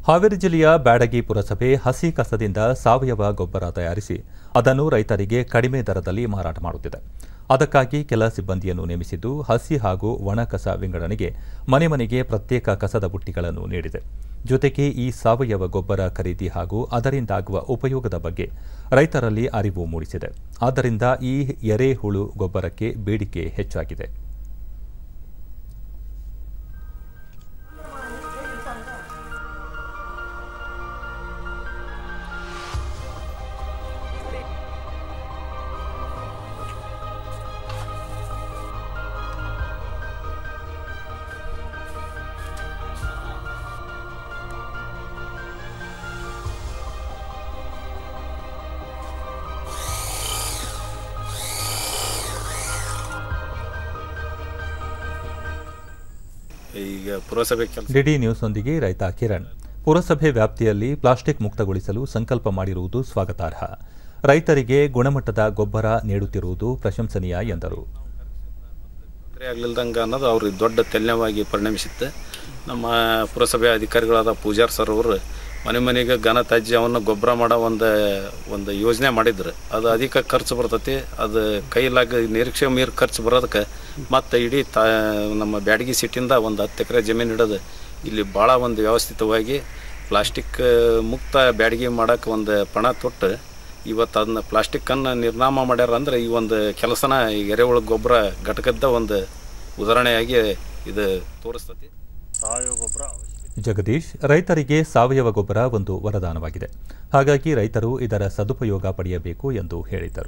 ಹಾವೇರಿ ಜಿಲ್ಲೆಯ ಬ್ಯಾಡಗಿ ಪುರಸಭೆ ಹಸಿ ಕಸದಿಂದ ಸಾವಯವ ಗೊಬ್ಬರ ತಯಾರಿಸಿ ಅದನ್ನು ರೈತರಿಗೆ ಕಡಿಮೆ ದರದಲ್ಲಿ ಮಾರಾಟ ಮಾಡುತ್ತಿದೆ ಅದಕ್ಕಾಗಿ ಕೆಲ ಸಿಬ್ಬಂದಿಯನ್ನು ನೇಮಿಸಿದ್ದು ಹಸಿ ಹಾಗೂ ಒಣ ಕಸ ವಿಂಗಡಣೆಗೆ ಮನೆ ಮನೆಗೆ ಪ್ರತ್ಯೇಕ ಕಸದ ಬುಟ್ಟಿಗಳನ್ನು ನೀಡಿದೆ ಜೊತೆಗೆ ಈ ಸಾವಯವ ಗೊಬ್ಬರ ಖರೀದಿ ಹಾಗೂ ಅದರಿಂದಾಗುವ ಉಪಯೋಗದ ಬಗ್ಗೆ ರೈತರಲ್ಲಿ ಅರಿವು ಮೂಡಿಸಿದೆ ಆದ್ದರಿಂದ ಈ ಎರೆಹುಳು ಗೊಬ್ಬರಕ್ಕೆ ಬೇಡಿಕೆ ಹೆಚ್ಚಾಗಿದೆ ಈಗ ಪುರಸಭೆ ಕೆಲಸ ಡಿಡಿ ನ್ಯೂಸ್ನೊಂದಿಗೆ ರೈತ ಕಿರಣ್ ಪುರಸಭೆ ವ್ಯಾಪ್ತಿಯಲ್ಲಿ ಪ್ಲಾಸ್ಟಿಕ್ ಮುಕ್ತಗೊಳಿಸಲು ಸಂಕಲ್ಪ ಮಾಡಿರುವುದು ಸ್ವಾಗತಾರ್ಹ ರೈತರಿಗೆ ಗುಣಮಟ್ಟದ ಗೊಬ್ಬರ ನೀಡುತ್ತಿರುವುದು ಪ್ರಶಂಸನೀಯ ಎಂದರು ಆಗಲಿಲ್ದಂಗೆ ಅನ್ನೋದು ಅವ್ರಿಗೆ ದೊಡ್ಡ ತೆಲ್ಯವಾಗಿ ಪರಿಣಮಿಸಿತ್ತು ನಮ್ಮ ಪುರಸಭೆ ಅಧಿಕಾರಿಗಳಾದ ಪೂಜಾರ್ ಸರ್ ಅವರು ಮನೆ ಮನೆಗೆ ಘನ ತ್ಯಾಜ್ಯವನ್ನು ಗೊಬ್ಬರ ಮಾಡೋ ಒಂದು ಒಂದು ಯೋಜನೆ ಮಾಡಿದ್ರು ಅದು ಅಧಿಕ ಖರ್ಚು ಬರ್ತೈತಿ ಅದು ಕೈಲಾಗ ನಿರೀಕ್ಷೆ ಮೀರಿ ಖರ್ಚು ಬರೋದಕ್ಕೆ ಮತ್ತು ಇಡೀ ತಾ ನಮ್ಮ ಬ್ಯಾಡಗಿ ಸಿಟಿಂದ ಒಂದು ಹತ್ತು ಎಕರೆ ಜಮೀನು ಹಿಡಿದು ಇಲ್ಲಿ ಭಾಳ ಒಂದು ವ್ಯವಸ್ಥಿತವಾಗಿ ಪ್ಲಾಸ್ಟಿಕ್ ಮುಕ್ತ ಬ್ಯಾಡಗಿ ಮಾಡೋಕೆ ಒಂದು ಪಣ ತೊಟ್ಟು ಇವತ್ತು ಅದನ್ನ ಪ್ಲಾಸ್ಟಿಕ್ಕನ್ನು ನಿರ್ನಾಮ ಮಾಡ್ಯಾರ ಅಂದ್ರೆ ಈ ಒಂದು ಕೆಲಸನ ಈ ಎರೆಹುಳು ಗೊಬ್ಬರ ಘಟಕದ ಒಂದು ಉದಾಹರಣೆಯಾಗಿ ಇದು ತೋರಿಸ್ತತಿ ಸಾವಯವ ಗೊಬ್ಬರ ಜಗದೀಶ್ ರೈತರಿಗೆ ಸಾವಯವ ಗೊಬ್ಬರ ಒಂದು ವರದಾನವಾಗಿದೆ ಹಾಗಾಗಿ ರೈತರು ಇದರ ಸದುಪಯೋಗ ಪಡೆಯಬೇಕು ಎಂದು ಹೇಳಿದರು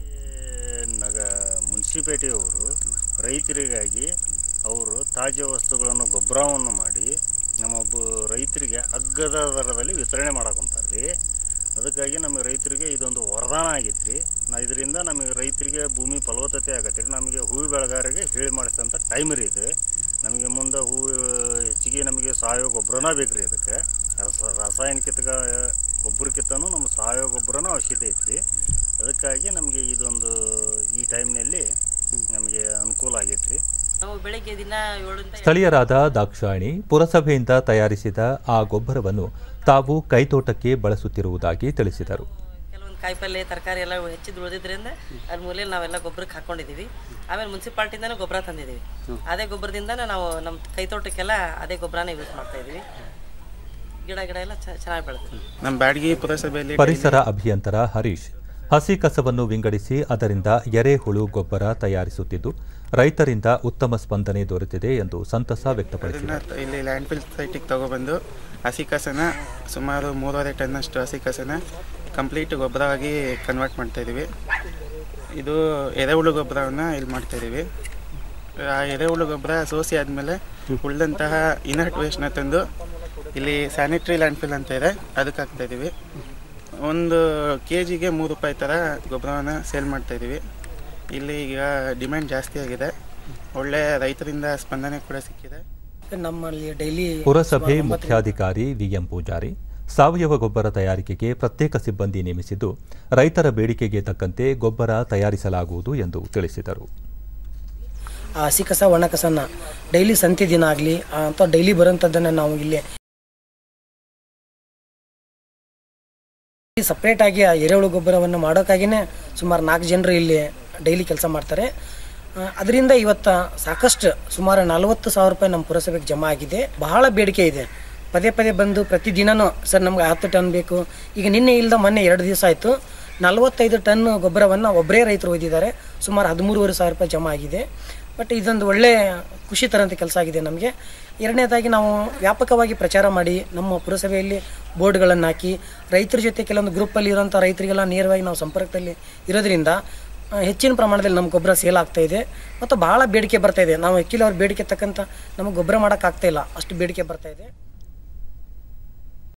ನಗ ಮುನ್ಸಿಪೇಟೆಯವರು ರೈತರಿಗಾಗಿ ಅವರು ತಾಜಾ ವಸ್ತುಗಳನ್ನು ಗೊಬ್ಬರವನ್ನು ಮಾಡಿ ನಮ್ಮ ಬ- ರೈತರಿಗೆ ಅಗ್ಗದ ದರದಲ್ಲಿ ವಿತರಣೆ ಮಾಡಕೊಂತಾರೆ ರೀ ಅದಕ್ಕಾಗಿ ನಮಗೆ ರೈತರಿಗೆ ಇದೊಂದು ವರದಾನ ಆಗೈತೆ ರೀ ನಾ ಇದರಿಂದ ನಮಗೆ ರೈತರಿಗೆ ಭೂಮಿ ಫಲವತ್ತತೆ ಆಗತ್ತೆ ರೀ ನಮಗೆ ಹೂವು ಬೆಳೆಗಾರರಿಗೆ ಹೇಳಿ ಮಾಡಿಸಿದಂಥ ಟೈಮ್ ರೀ ಇದು ನಮಗೆ ಮುಂದೆ ಹೂವು ಹೆಚ್ಚಿಗೆ ನಮಗೆ ಸಾವಯವ ಗೊಬ್ಬರನ ಬೇಕು ರೀ ಅದಕ್ಕೆ ರಸ ರಾಸಾಯನಿಕ ಗೊಬ್ಬರಕ್ಕಿಂತನೂ ನಮ್ಮ ಸಾವಯವ ಗೊಬ್ಬರನ ಅವಶ್ಯಕತೆ ಐತ್ರಿ ಅದಕ್ಕಾಗಿ ನಮಗೆ ಇದೊಂದು ಈ ಟೈಮ್ನಲ್ಲಿ ನಮಗೆ ಅನುಕೂಲ ಆಗೈತೆ ರೀ ನಾವು ಬೆಳಿಗ್ಗೆ ದಿನ ಏಳರಿಂದ ಸ್ಥಳೀಯರಾದ ದಾಕ್ಷಾಯಣಿ ಪುರಸಭೆಯಿಂದ ತಯಾರಿಸಿದ ಆ ಗೊಬ್ಬರವನ್ನು ತಾವು ಕೈತೋಟಕ್ಕೆ ಬಳಸುತ್ತಿರುವುದಾಗಿ ತಿಳಿಸಿದರು ಕೆಲವೊಂದು ಕಾಯಿಪಲ್ಲೆ ತರಕಾರಿ ಎಲ್ಲ ಹೆಚ್ಚಿದ್ದು ಉಳಿದಿದ್ರಿಂದ ಅಲ್ಲಿ ಮೂಲೆಯಲ್ಲಿ ನಾವೆಲ್ಲ ಗೊಬ್ಬರಕ್ಕೆ ಹಾಕೊಂಡಿದ್ದೀವಿ ಆಮೇಲೆ ಮುನ್ಸಿಪಾಲ್ಟಿಂದನೂ ಗೊಬ್ಬರ ತಂದಿದ್ದೀವಿ ಅದೇ ಗೊಬ್ಬರದಿಂದ ನಾವು ನಮ್ಮ ಕೈತೋಟಕ್ಕೆಲ್ಲ ಅದೇ ಗೊಬ್ಬರನೇ ಯೂಸ್ ಮಾಡ್ತಾ ಇದೀವಿ ಗಿಡ ಗಿಡ ಎಲ್ಲ ಚ- ಚೆನ್ನಾಗಿ ಬೆಳೆದಿದೆ ನಮ್ಮ ಬ್ಯಾಡಗಿ ಪುರಸಭೆಯಲ್ಲಿ ಪರಿಸರ ಅಭಿಯಂತರ ಹರೀಶ್ ಹಸಿ ಕಸವನ್ನು ವಿಂಗಡಿಸಿ ಅದರಿಂದ ಎರೆಹುಳು ಗೊಬ್ಬರ ತಯಾರಿಸುತ್ತಿದ್ದು ರೈತರಿಂದ ಉತ್ತಮ ಸ್ಪಂದನೆ ದೊರೆತಿದೆ ಎಂದು ಸಂತಸ ವ್ಯಕ್ತಪಡಿಸಿದರು ಅದನ್ನ ಇಲ್ಲಿ ಲ್ಯಾಂಡ್ ಫಿಲ್ ಸೈಟಿಗೆ ತಗೊಬಂದು ಹಸಿ ಕಸನ ಸುಮಾರು ಮೂರುವರೆ ಟನ್ನಷ್ಟು ಹಸಿ ಕಸನ ಕಂಪ್ಲೀಟ್ ಗೊಬ್ಬರವಾಗಿ ಕನ್ವರ್ಟ್ ಮಾಡ್ತಾ ಇದೀವಿ ಇದು ಎರೆಹುಳು ಗೊಬ್ಬರವನ್ನು ಇಲ್ಲಿ ಮಾಡ್ತಾ ಇದೀವಿ ಆ ಎರೆಹುಳು ಗೊಬ್ಬರ ಸೋಸಿ ಆದಮೇಲೆ ಉಳಿದಂತಹ ಇನರ್ಟ್ ವೇಸ್ಟ್ನ ತಂದು ಇಲ್ಲಿ ಸ್ಯಾನಿಟ್ರಿ ಲ್ಯಾಂಡ್ ಫಿಲ್ ಅಂತ ಇದೆ ಅದಕ್ಕೆ ಹಾಕ್ತಾ ಇದೀವಿ ಒಂದು ಕೆ ಜಿಗೆ ಮೂರು ರೂಪಾಯಿ ಥರ ಗೊಬ್ಬರವನ್ನು ಸೇಲ್ ಮಾಡ್ತಾ ಇದೀವಿ ಇಲ್ಲಿ ಈಗ ಡಿಮ್ಯಾಂಡ್ ಜಾಸ್ತಿ ಆಗಿದೆ ಒಳ್ಳೆ ರೈತರಿಂದ ಸ್ಪಂದನೆ ಕೂಡ ಸಿಕ್ಕಿದೆ ನಮ್ಮಲ್ಲಿ ಡೈಲಿ ಪುರಸಭೆ ಮುಖ್ಯಾಧಿಕಾರಿ ವಿಎಂ ಪೂಜಾರಿ ಸಾವಯವ ಗೊಬ್ಬರ ತಯಾರಿಕೆಗೆ ಪ್ರತ್ಯೇಕ ಸಿಬ್ಬಂದಿ ನೇಮಿಸಿದ್ದು ರೈತರ ಬೇಡಿಕೆಗೆ ತಕ್ಕಂತೆ ಗೊಬ್ಬರ ತಯಾರಿಸಲಾಗುವುದು ಎಂದು ತಿಳಿಸಿದರು ಆ ಹಸಿ ಕಸ ಒಣ ಕಸನ ಡೈಲಿ ಸಂತೆ ದಿನ ಆಗಲಿ ಅಥವಾ ಡೈಲಿ ಬರೋಂಥದ್ದನ್ನು ನಾವು ಇಲ್ಲಿ ಸಪ್ರೇಟಾಗಿ ಆ ಎರೆಹುಳು ಗೊಬ್ಬರವನ್ನು ಮಾಡೋಕ್ಕಾಗಿಯೇ ಸುಮಾರು ನಾಲ್ಕು ಜನರು ಇಲ್ಲಿ ಡೈಲಿ ಕೆಲಸ ಮಾಡ್ತಾರೆ ಅದರಿಂದ ಇವತ್ತು ಸಾಕಷ್ಟು ಸುಮಾರು ನಲವತ್ತು ಸಾವಿರ ರೂಪಾಯಿ ನಮ್ಮ ಪುರಸಭೆಗೆ ಜಮಾ ಆಗಿದೆ ಬಹಳ ಬೇಡಿಕೆ ಇದೆ ಪದೇ ಪದೇ ಬಂದು ಪ್ರತಿದಿನನೂ ಸರ್ ನಮ್ಗೆ ಹತ್ತು ಟನ್ ಬೇಕು ಈಗ ನಿನ್ನೆ ಇಲ್ಲದ ಮೊನ್ನೆ ಎರಡು ದಿವಸ ಆಯಿತು ನಲವತ್ತೈದು ಟನ್ ಗೊಬ್ಬರವನ್ನು ಒಬ್ಬರೇ ರೈತರು ಒಯ್ದಿದ್ದಾರೆ ಸುಮಾರು ಹದಿಮೂರುವರೆ ಸಾವಿರ ರೂಪಾಯಿ ಜಮಾ ಆಗಿದೆ ಬಟ್ ಇದೊಂದು ಒಳ್ಳೆ ಖುಷಿ ತರಂತ ಕೆಲಸ ಆಗಿದೆ ನಮಗೆ ಎರಡನೇದಾಗಿ ನಾವು ವ್ಯಾಪಕವಾಗಿ ಪ್ರಚಾರ ಮಾಡಿ ನಮ್ಮ ಪುರಸಭೆಯಲ್ಲಿ ಬೋರ್ಡ್ಗಳನ್ನು ಹಾಕಿ ರೈತರ ಜೊತೆ ಕೆಲವೊಂದು ಗ್ರೂಪಲ್ಲಿ ಇರೋಂಥ ರೈತರಿಗೆಲ್ಲ ನೇರವಾಗಿ ನಾವು ಸಂಪರ್ಕದಲ್ಲಿ ಇರೋದ್ರಿಂದ ಆ, ಹೆಚ್ಚಿನ ಪ್ರಮಾಣದಲ್ಲಿ ನಮ್ಮ ಗೊಬ್ಬರ ಸೇಲ್ ಆಗ್ತಾ ಇದೆ ಮತ್ತು ಭಾಳ ಬೇಡಿಕೆ ಬರ್ತಾ ಇದೆ ನಾವು ಆ್ಯಕ್ಚುಲಿ ಅವ್ರ ಬೇಡಿಕೆ ತಕ್ಕಂಥ ನಮಗೆ ಗೊಬ್ಬರ ಮಾಡೋಕ್ಕಾಗ್ತಾ ಇಲ್ಲ ಅಷ್ಟು ಬೇಡಿಕೆ ಬರ್ತಾ ಇದೆ